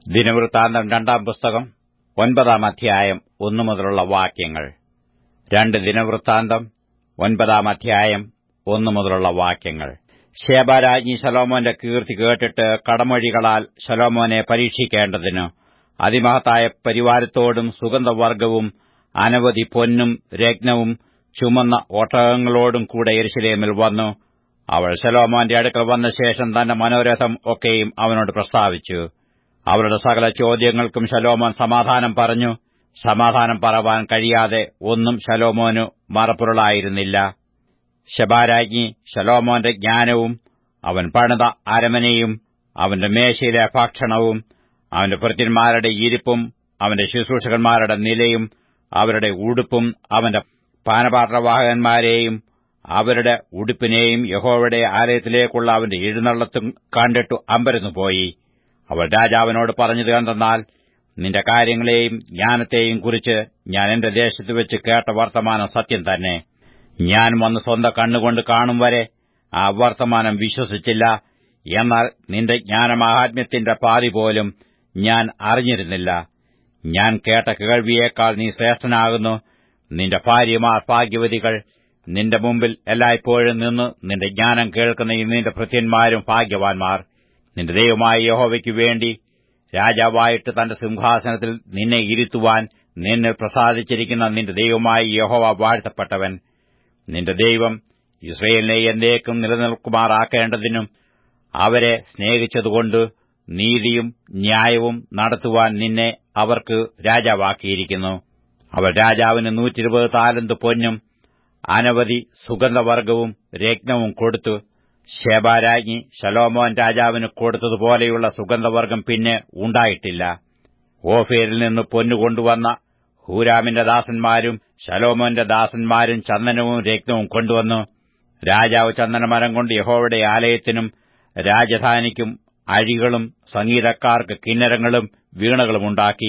ദിനവൃത്താന്തം രണ്ടാം പുസ്തകം ഒൻപതാം അധ്യായം ഒന്നു മുതലുള്ള വാക്യങ്ങൾ രണ്ട് ദിനവൃത്താന്തം ഒൻപതാം അധ്യായം ഒന്നു മുതലുള്ള വാക്യങ്ങൾ ശേബാരാജ്ഞി ശലോമോന്റെ കീർത്തി കേട്ടിട്ട് കടമൊഴികളാൽ ശലോമോനെ പരീക്ഷിക്കേണ്ടതിന് അതിമഹത്തായ പരിവാരത്തോടും സുഗന്ധവർഗവും അനവധി പൊന്നും രത്നവും ചുമന്ന ഒട്ടകങ്ങളോടും കൂടെ യെരുശലേമിൽ വന്നു അവൾ ശലോമോന്റെ അടുക്കൽ വന്ന ശേഷം തന്റെ മനോരഥം ഒക്കെയും അവനോട് പ്രസ്താവിച്ചു അവരുടെ സകല ചോദ്യങ്ങൾക്കും ശലോമോൻ സമാധാനം പറഞ്ഞു സമാധാനം പറവാൻ കഴിയാതെ ഒന്നും ശലോമോനു മറപ്പുരളായിരുന്നില്ല ശബാരാജ്ഞി ശലോമോന്റെ ജ്ഞാനവും അവൻ പണിത അരമനയും അവന്റെ മേശയിലെ ഭക്ഷണവും അവന്റെ ഭൃത്യന്മാരുടെ ഇരിപ്പും അവന്റെ ശുശ്രൂഷകന്മാരുടെ നിലയും അവരുടെ ഉടുപ്പും അവന്റെ പാനപാത്രവാഹകന്മാരെയും അവരുടെ ഉടുപ്പിനെയും യഹോവയുടെ ആലയത്തിലേക്കുള്ള അവന്റെ എഴുന്നള്ളത്തും കണ്ടിട്ടു അമ്പരന്നുപോയി അവൾ രാജാവിനോട് പറഞ്ഞത് എന്തെന്നാൽ നിന്റെ കാര്യങ്ങളെയും ജ്ഞാനത്തെയും കുറിച്ച് ഞാൻ എന്റെ ദേശത്ത് വെച്ച് കേട്ട വർത്തമാനം സത്യം തന്നെ ഞാൻ വന്ന് സ്വന്തം കണ്ണുകൊണ്ട് കാണും വരെ ആ വർത്തമാനം വിശ്വസിച്ചില്ല എന്നാൽ നിന്റെ ജ്ഞാനമാഹാത്മ്യത്തിന്റെ പാതി പോലും ഞാൻ അറിഞ്ഞിരുന്നില്ല ഞാൻ കേട്ട കേൾവിയേക്കാൾ നീ ശ്രേഷ്ഠനാകുന്നു നിന്റെ ഭാര്യമാർ ഭാഗ്യവതികൾ നിന്റെ മുമ്പിൽ എല്ലായ്പ്പോഴും നിന്ന് നിന്റെ ജ്ഞാനം കേൾക്കുന്ന ഈ നിന്റെ ഭൃത്യന്മാരും ഭാഗ്യവാൻമാർ നിന്റെ ദൈവമായ യഹോവയ്ക്കു വേണ്ടി രാജാവായിട്ട് തന്റെ സിംഹാസനത്തിൽ നിന്നെ ഇരുത്തുവാൻ നിന്നിൽ പ്രസാദിച്ചിരിക്കുന്ന നിന്റെ ദൈവമായ യഹോവ വാഴ്ത്തപ്പെട്ടവൻ നിന്റെ ദൈവം ഇസ്രയേലിനെ എന്നേക്കും നിലനിൽക്കുമാറാക്കേണ്ടതിനും അവരെ സ്നേഹിച്ചതുകൊണ്ട് നീതിയും ന്യായവും നടത്തുവാൻ നിന്നെ അവർക്ക് രാജാവാക്കിയിരിക്കുന്നു അവൾ രാജാവിന് നൂറ്റിരുപത് താലന്ത് പൊന്നും അനവധി സുഗന്ധവർഗവും രത്നവും കൊടുത്തു ശേബാരാജ്ഞി ശലോമോൻ രാജാവിന് കൊടുത്തതുപോലെയുള്ള സുഗന്ധവർഗം പിന്നെ ഉണ്ടായിട്ടില്ല ഓഫേരിൽ നിന്ന് പൊന്നു കൊണ്ടുവന്ന ഹൂരാമിന്റെ ദാസന്മാരും ശലോമോന്റെ ദാസന്മാരും ചന്ദനവും രത്നവും കൊണ്ടുവന്നു രാജാവ് ചന്ദനമരം കൊണ്ട് യഹോവയുടെ ആലയത്തിനും രാജധാനിക്കും അഴികളും സംഗീതക്കാർക്ക് കിന്നരങ്ങളും വീണകളും ഉണ്ടാക്കി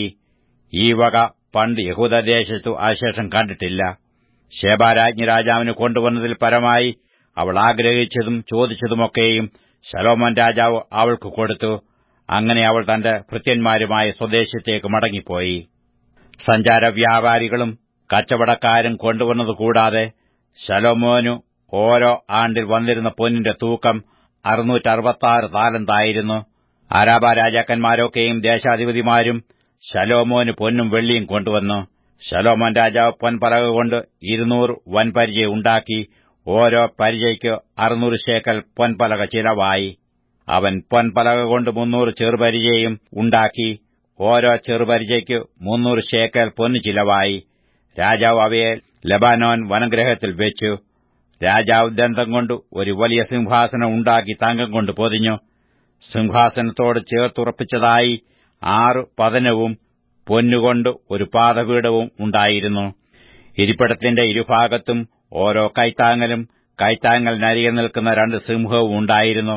ഈ വക പണ്ട് യഹൂദദേശത്തു ആശേഷം കണ്ടിട്ടില്ല ശേബാരാജ്ഞി രാജാവിന് കൊണ്ടുവന്നതിൽ പരമായി അവൾ ആഗ്രഹിച്ചതും ചോദിച്ചതുമൊക്കെയും ശലോമോൻ രാജാവ് അവൾക്ക് കൊടുത്തു അങ്ങനെ അവൾ തന്റെ ഭൃത്യന്മാരുമായി സ്വദേശത്തേക്ക് മടങ്ങിപ്പോയി സഞ്ചാര വ്യാപാരികളും കച്ചവടക്കാരും കൊണ്ടുവന്നത് കൂടാതെ ശലോമോനു ഓരോ ആണ്ടിൽ വന്നിരുന്ന പൊന്നിന്റെ തൂക്കം അറുന്നൂറ്ററുപത്താറ് താലന്തായിരുന്നു ആരാബ രാജാക്കന്മാരൊക്കെയും ദേശാധിപതിമാരും ശലോമോന് പൊന്നും വെള്ളിയും കൊണ്ടുവന്നു ശലോമോൻ രാജാവ് പൊൻപലക കൊണ്ട് ഇരുന്നൂറ് വൻപരിചയ ഉണ്ടാക്കി ഓരോ പരിചയ്ക്ക് അറുന്നൂറ് ശേക്കൽ പൊൻപലക ചിലവായി അവൻ പൊൻപലക കൊണ്ട് മുന്നൂറ് ചെറുപരിചയും ഉണ്ടാക്കി ഓരോ ചെറുപരിചയ്ക്ക് മുന്നൂറ് ശേക്കൽ പൊന്നു ചിലവായി രാജാവ് അവയെ ലബാനോൻ വനഗ്രഹത്തിൽ വെച്ചു രാജാവ് ദന്തം കൊണ്ട് ഒരു വലിയ സിംഹാസനം ഉണ്ടാക്കി തങ്കം കൊണ്ട് പൊതിഞ്ഞു സിംഹാസനത്തോട് ചേർത്തുറപ്പിച്ചതായി ആറ് പതനവും പൊന്നുകൊണ്ട് ഒരു പാദപീഠവും ഉണ്ടായിരുന്നു ഇരിപ്പിടത്തിന്റെ ഇരുഭാഗത്തും ഓരോ കൈത്താങ്ങലും കൈത്താങ്ങലിനരികെ നിൽക്കുന്ന രണ്ട് സിംഹവും ഉണ്ടായിരുന്നു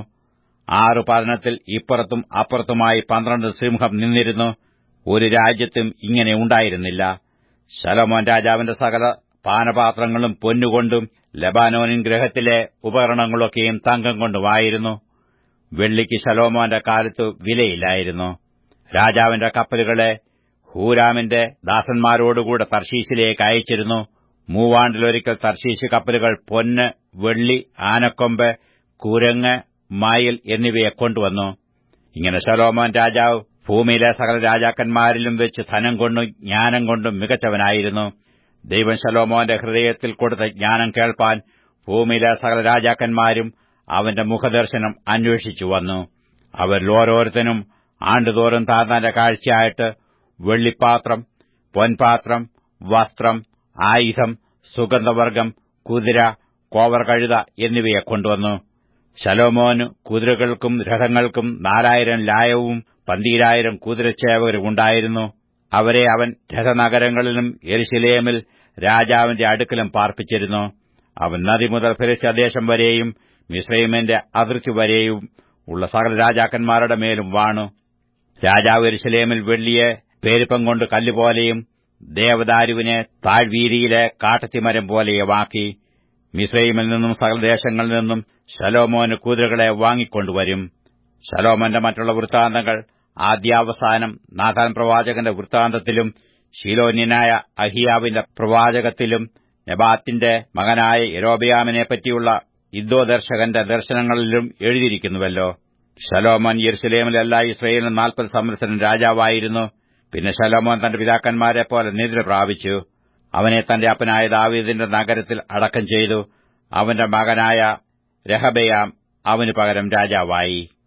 ആറു പതനത്തിൽ ഇപ്പുറത്തും അപ്പുറത്തുമായി പന്ത്രണ്ട് സിംഹം നിന്നിരുന്നു ഒരു രാജ്യത്തും ഇങ്ങനെ ഉണ്ടായിരുന്നില്ല ശലോമോൻ രാജാവിന്റെ സകല പാനപാത്രങ്ങളും പൊന്നുകൊണ്ടും ലബാനോനിൻ ഗ്രഹത്തിലെ ഉപകരണങ്ങളൊക്കെയും തങ്കം കൊണ്ടുമായിരുന്നു വെള്ളിക്ക് ശലോമോന്റെ കാലത്ത് വിലയില്ലായിരുന്നു രാജാവിന്റെ കപ്പലുകളെ ഹൂരാമിന്റെ ദാസന്മാരോടുകൂടെ തർശീശിലേക്ക് അയച്ചിരുന്നു മൂവാണ്ടിലൊരിക്കൽ തർശീശ് കപ്പലുകൾ പൊന്ന് വെള്ളി ആനക്കൊമ്പ് കുരങ്ങ് മയിൽ എന്നിവയെ കൊണ്ടുവന്നു ഇങ്ങനെ ശലോമോൻ രാജാവ് ഭൂമിയിലെ സകല രാജാക്കന്മാരിലും വെച്ച് ധനം കൊണ്ടും ജ്ഞാനം കൊണ്ടും മികച്ചവനായിരുന്നു ദൈവം ശലോമോന്റെ ഹൃദയത്തിൽ കൊടുത്ത ജ്ഞാനം കേൾപ്പാൻ ഭൂമിയിലെ സകല രാജാക്കന്മാരും അവന്റെ മുഖദർശനം അന്വേഷിച്ചു വന്നു അവരിൽ ഓരോരുത്തനും ആണ്ടുതോറും താന്താന്റെ കാഴ്ചയായിട്ട് വെള്ളിപ്പാത്രം പൊൻപാത്രം വസ്ത്രം ആയുധം സുഗന്ധവർഗം കുതിര കോവർ കഴുത എന്നിവയെ കൊണ്ടുവന്നു ശലോമോന് കുതിരകൾക്കും രഥങ്ങൾക്കും നാലായിരം ലായവും പന്തീരായിരം കുതിരച്ചേവകരും ഉണ്ടായിരുന്നു അവരെ അവൻ രഥനഗരങ്ങളിലും എരിശിലേമിൽ രാജാവിന്റെ അടുക്കലും പാർപ്പിച്ചിരുന്നു അവൻ നദി മുതൽ ഫിലിസ്തദേശം വരെയും മിശ്രൈമിന്റെ അതിർത്തി വരെയും ഉള്ള സകല രാജാക്കന്മാരുടെ മേലും വാണു രാജാവ് എരിശിലേമിൽ വെള്ളിയെ പേരിപ്പം കൊണ്ട് കല്ലുപോലെയും ദേവദാരുവിനെ താഴ്വീതിയിലെ കാട്ടത്തിമരം പോലെയുമാക്കി മിശ്രൈമിൽ നിന്നും സകല ദേശങ്ങളിൽ നിന്നും ശലോമോന് കുതിരകളെ വാങ്ങിക്കൊണ്ടുവരും ശലോമോന്റെ മറ്റുള്ള വൃത്താന്തങ്ങൾ ആദ്യാവസാനം നാഥാൻ പ്രവാചകന്റെ വൃത്താന്തത്തിലും ശീലോന്യനായ അഹിയാവിന്റെ പ്രവാചകത്തിലും നെബാത്തിന്റെ മകനായ യരോബയാമിനെ പറ്റിയുള്ള ഇദ്ദോദർശകന്റെ ദർശനങ്ങളിലും എഴുതിയിരിക്കുന്നുവല്ലോ ശലോമോൻ യെരുസലേമിലല്ല ഇസ്രയേലിന് നാൽപ്പത് സംവത്സരം രാജാവായിരുന്നു പിന്നെ ശലോമോൻ തന്റെ പിതാക്കന്മാരെ പോലെ നിദ്ര പ്രാപിച്ചു അവനെ തന്റെ അപ്പനായ ദാവീദിന്റെ നഗരത്തിൽ അടക്കം ചെയ്തു അവന്റെ മകനായ രഹബയാം അവനു പകരം രാജാവായി